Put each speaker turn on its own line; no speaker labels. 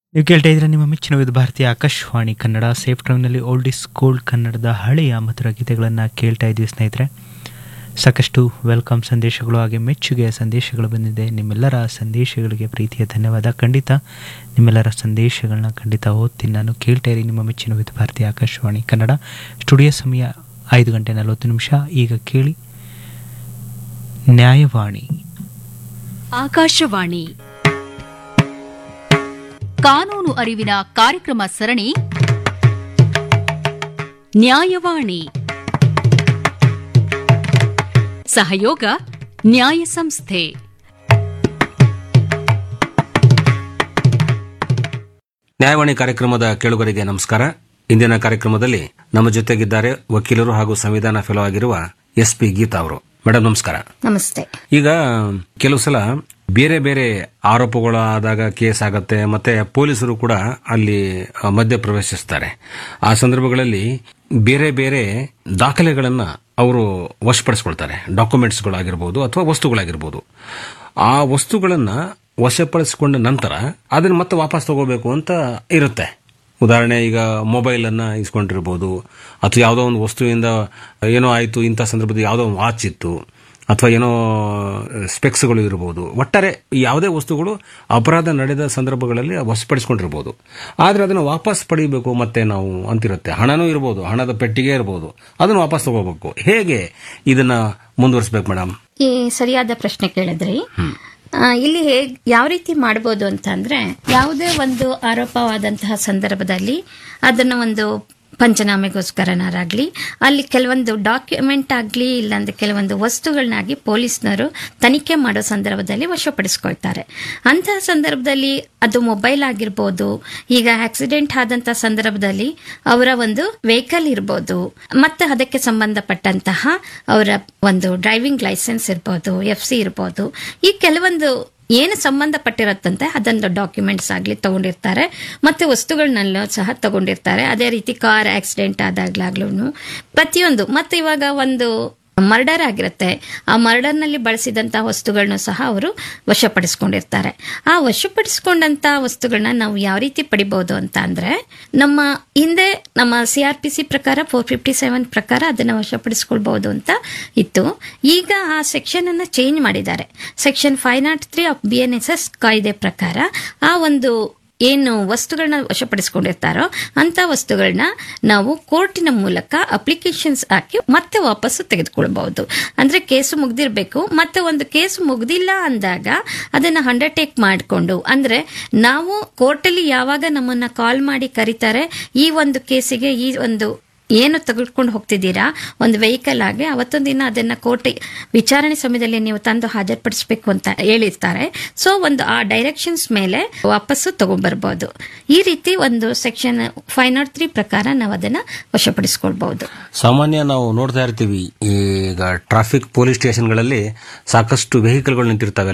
ನೀವು ಕೇಳ್ತಾ ಇದ್ರೆ ನಿಮ್ಮ ಮೆಚ್ಚಿನ ವಿವಿಧ ಭಾರತೀಯ ಆಕಾಶವಾಣಿ ಕನ್ನಡ ಸೇಫ್ ಡ್ರೈವ್ನಲ್ಲಿ ಓಲ್ಡ್ ಇಸ್ ಗೋಲ್ಡ್ ಕನ್ನಡದ ಹಳೆಯ ಮಧುರ ಗೀತೆಗಳನ್ನು ಕೇಳ್ತಾ ಇದ್ವಿ ಸ್ನೇಹಿತರೆ ಸಾಕಷ್ಟು ವೆಲ್ಕಮ್ ಸಂದೇಶಗಳು ಹಾಗೆ ಮೆಚ್ಚುಗೆಯ ಸಂದೇಶಗಳು ಬಂದಿದೆ ನಿಮ್ಮೆಲ್ಲರ ಸಂದೇಶಗಳಿಗೆ ಪ್ರೀತಿಯ ಧನ್ಯವಾದ ಖಂಡಿತ ನಿಮ್ಮೆಲ್ಲರ ಸಂದೇಶಗಳನ್ನ ಖಂಡಿತ ಓದ್ತೀನಿ ನಾನು ಕೇಳ್ತಾ ಇರಿ ನಿಮ್ಮ ಮೆಚ್ಚಿನ ವಿವಿಧ ಭಾರತೀಯ ಆಕಾಶವಾಣಿ ಕನ್ನಡ ಸ್ಟುಡಿಯೋ ಸಮಯ ಐದು ಗಂಟೆ ನಲವತ್ತು ನಿಮಿಷ ಈಗ ಕೇಳಿ ನ್ಯಾಯವಾಣಿ
ಆಕಾಶವಾಣಿ ಕಾನೂನು ಅರಿವಿನ ಕಾರ್ಯಕ್ರಮ ಸರಣಿ ನ್ಯಾಯವಾಣಿ ಸಹಯೋಗ ನ್ಯಾಯ ಸಂಸ್ಥೆ
ನ್ಯಾಯವಾಣಿ ಕಾರ್ಯಕ್ರಮದ ಕೇಳುಗರಿಗೆ ನಮಸ್ಕಾರ ಇಂದಿನ ಕಾರ್ಯಕ್ರಮದಲ್ಲಿ ನಮ್ಮ ಜೊತೆಗಿದ್ದಾರೆ ವಕೀಲರು ಹಾಗೂ ಸಂವಿಧಾನ ಫೆಲೋ ಆಗಿರುವ ಎಸ್ ಪಿ ಗೀತಾ ಅವರು ಮೇಡಮ್ ನಮಸ್ಕಾರ
ನಮಸ್ತೆ
ಈಗ ಕೆಲವು ಸಲ ಬೇರೆ ಬೇರೆ ಆರೋಪಗಳಾದಾಗ ಕೇಸ್ ಆಗತ್ತೆ ಮತ್ತೆ ಪೊಲೀಸರು ಕೂಡ ಅಲ್ಲಿ ಆ, ಮಧ್ಯ ಪ್ರವೇಶಿಸ್ತಾರೆ ಆ ಸಂದರ್ಭಗಳಲ್ಲಿ ಬೇರೆ ಬೇರೆ ದಾಖಲೆಗಳನ್ನ ಅವರು ವಶಪಡಿಸ್ಕೊಳ್ತಾರೆ ಡಾಕ್ಯುಮೆಂಟ್ಸ್ಗಳಾಗಿರ್ಬೋದು ಅಥವಾ ವಸ್ತುಗಳಾಗಿರ್ಬೋದು ಆ ವಸ್ತುಗಳನ್ನ ವಶಪಡಿಸಿಕೊಂಡ ನಂತರ ಅದನ್ನ ಮತ್ತೆ ವಾಪಸ್ ತಗೋಬೇಕು ಅಂತ ಇರುತ್ತೆ ಉದಾಹರಣೆ ಈಗ ಮೊಬೈಲ್ ಅನ್ನ ಇಸ್ಕೊಂಡಿರ್ಬೋದು ಅಥವಾ ಯಾವುದೋ ಒಂದು ವಸ್ತುವಿಂದ ಏನೋ ಆಯಿತು ಇಂಥ ಸಂದರ್ಭದಲ್ಲಿ ಯಾವುದೋ ಒಂದು ವಾಚ್ ಇತ್ತು ಅಥವಾ ಏನೋ ಸ್ಪೆಕ್ಸ್ಗಳು ಇರ್ಬೋದು ಒಟ್ಟಾರೆ ಯಾವುದೇ ವಸ್ತುಗಳು ಅಪರಾಧ ನಡೆದ ಸಂದರ್ಭಗಳಲ್ಲಿ ವಶಪಡಿಸ್ಕೊಂಡಿರ್ಬೋದು ಆದರೆ ಅದನ್ನು ವಾಪಸ್ ಪಡಿಬೇಕು ಮತ್ತೆ ನಾವು ಅಂತಿರುತ್ತೆ ಹಣನೂ ಇರ್ಬೋದು ಹಣದ ಪೆಟ್ಟಿಗೆ ಇರ್ಬೋದು ಅದನ್ನು ವಾಪಸ್ ತಗೋಬೇಕು ಹೇಗೆ ಇದನ್ನ ಮುಂದುವರಿಸಬೇಕು ಮೇಡಮ್
ಈ ಸರಿಯಾದ ಪ್ರಶ್ನೆ ಕೇಳಿದ್ರಿ ಆ, ಇಲ್ಲಿ ಹೇಗ್ ಯಾವ ರೀತಿ ಮಾಡ್ಬೋದು ಅಂತ ಅಂದ್ರೆ ಯಾವುದೇ ಒಂದು ಆರೋಪವಾದಂತಹ ಸಂದರ್ಭದಲ್ಲಿ ಅದನ್ನ ಒಂದು ಪಂಚನಾಮೆಗೋಸ್ಕರನಾರಾಗ್ಲಿ ಅಲ್ಲಿ ಕೆಲವೊಂದು ಡಾಕ್ಯುಮೆಂಟ್ ಆಗ್ಲಿ ಇಲ್ಲಾಂದ್ರೆ ಕೆಲವೊಂದು ವಸ್ತುಗಳನ್ನಾಗಿ ಪೊಲೀಸ್ನವರು ತನಿಖೆ ಮಾಡೋ ಸಂದರ್ಭದಲ್ಲಿ ವಶಪಡಿಸ್ಕೊಳ್ತಾರೆ ಅಂತಹ ಸಂದರ್ಭದಲ್ಲಿ ಅದು ಮೊಬೈಲ್ ಆಗಿರ್ಬೋದು ಈಗ ಆಕ್ಸಿಡೆಂಟ್ ಆದಂತ ಸಂದರ್ಭದಲ್ಲಿ ಅವರ ಒಂದು ವೆಹಿಕಲ್ ಇರ್ಬೋದು ಮತ್ತೆ ಅದಕ್ಕೆ ಸಂಬಂಧಪಟ್ಟಂತಹ ಅವರ ಒಂದು ಡ್ರೈವಿಂಗ್ ಲೈಸೆನ್ಸ್ ಇರ್ಬೋದು ಎಫ್ ಸಿ ಇರ್ಬೋದು ಈ ಕೆಲವೊಂದು ಏನು ಸಂಬಂಧಪಟ್ಟಿರತ್ತಂತೆ ಅದೊಂದು ಡಾಕ್ಯುಮೆಂಟ್ಸ್ ಆಗಲಿ ತಗೊಂಡಿರ್ತಾರೆ ಮತ್ತೆ ವಸ್ತುಗಳನ್ನೆಲ್ಲ ಸಹ ತಗೊಂಡಿರ್ತಾರೆ ಅದೇ ರೀತಿ ಕಾರ್ ಆಕ್ಸಿಡೆಂಟ್ ಆದಾಗ್ಲಾಗ್ಲೂ ಪ್ರತಿಯೊಂದು ಮತ್ತೆ ಇವಾಗ ಒಂದು ಮರ್ಡರ್ ಆಗಿರುತ್ತೆ ಆ ಮರ್ಡರ್ನಲ್ಲಿ ಬಳಸಿದಂತಹ ವಸ್ತುಗಳನ್ನ ಸಹ ಅವರು ವಶಪಡಿಸ್ಕೊಂಡಿರ್ತಾರೆ ಆ ವಶಪಡಿಸ್ಕೊಂಡಂತ ವಸ್ತುಗಳನ್ನ ನಾವು ಯಾವ ರೀತಿ ಪಡಿಬಹುದು ಅಂತ ಅಂದ್ರೆ ನಮ್ಮ ಹಿಂದೆ ನಮ್ಮ ಸಿ ಆರ್ ಪಿ ಸಿ ಪ್ರಕಾರ ಫೋರ್ ಫಿಫ್ಟಿ ಸೆವೆನ್ ಪ್ರಕಾರ ಅದನ್ನ ವಶಪಡಿಸ್ಕೊಳ್ಬಹುದು ಅಂತ ಇತ್ತು ಈಗ ಆ ಸೆಕ್ಷನ್ ಅನ್ನ ಚೇಂಜ್ ಮಾಡಿದ್ದಾರೆ section five not three of B N S S ಕಾಯ್ದೆ ಪ್ರಕಾರ ಆ ಒಂದು ಏನು ವಸ್ತುಗಳನ್ನ ವಶಪಡಿಸ್ಕೊಂಡಿರ್ತಾರೋ ಅಂತ ವಸ್ತುಗಳನ್ನ ನಾವು ಕೋರ್ಟಿನ ಮೂಲಕ ಅಪ್ಲಿಕೇಶನ್ಸ್ ಹಾಕಿ ಮತ್ತೆ ವಾಪಸ್ಸು ತೆಗೆದುಕೊಳ್ಬಹುದು ಅಂದ್ರೆ ಕೇಸು ಮುಗ್ದಿರ್ಬೇಕು ಮತ್ತೆ ಒಂದು ಕೇಸು ಮುಗ್ದಿಲ್ಲ ಅಂದಾಗ ಅದನ್ನ ಅಂಡರ್ಟೇಕ್ ಮಾಡಿಕೊಂಡು ಅಂದ್ರೆ ನಾವು ಕೋರ್ಟಲ್ಲಿ ಯಾವಾಗ ನಮ್ಮನ್ನ ಕಾಲ್ ಮಾಡಿ ಕರೀತಾರೆ ಈ ಒಂದು ಕೇಸಿಗೆ ಈ ಒಂದು ಏನು ತೆಗೆದುಕೊಂಡು ಹೋಗ್ತಿದ್ದೀರಾ ಒಂದು ವೆಹಿಕಲ್ ಆಗಿ ಅವತ್ತೊಂದು ದಿನ ಅದನ್ನ ಕೋರ್ಟ್ ವಿಚಾರಣೆ ಸಮಯದಲ್ಲಿ ನೀವು ತಂದು ಹಾಜರುಪಡಿಸಬೇಕು ಅಂತ ಹೇಳಿರ್ತಾರೆ ಸೊ ಒಂದು ಆ ಡೈರೆಕ್ಷನ್ಸ್ ಮೇಲೆ ವಾಪಸ್ಸು ತಗೊಂಡ್ಬರ್ಬೋದು ಈ ರೀತಿ ಒಂದು ಸೆಕ್ಷನ್ ಫೈವ್ ನಾಟ್ ತ್ರೀ ಪ್ರಕಾರ ನಾವು ಅದನ್ನ ವಶಪಡಿಸ್ಕೊಳ್ಬಹುದು
ಸಾಮಾನ್ಯ ನಾವು ನೋಡ್ತಾ ಇರ್ತೀವಿ ಈಗ ಟ್ರಾಫಿಕ್ ಪೊಲೀಸ್ ಸ್ಟೇಷನ್ಗಳಲ್ಲಿ ಸಾಕಷ್ಟು ವೆಹಿಕಲ್ಗಳು ನಿಂತಿರ್ತವೆ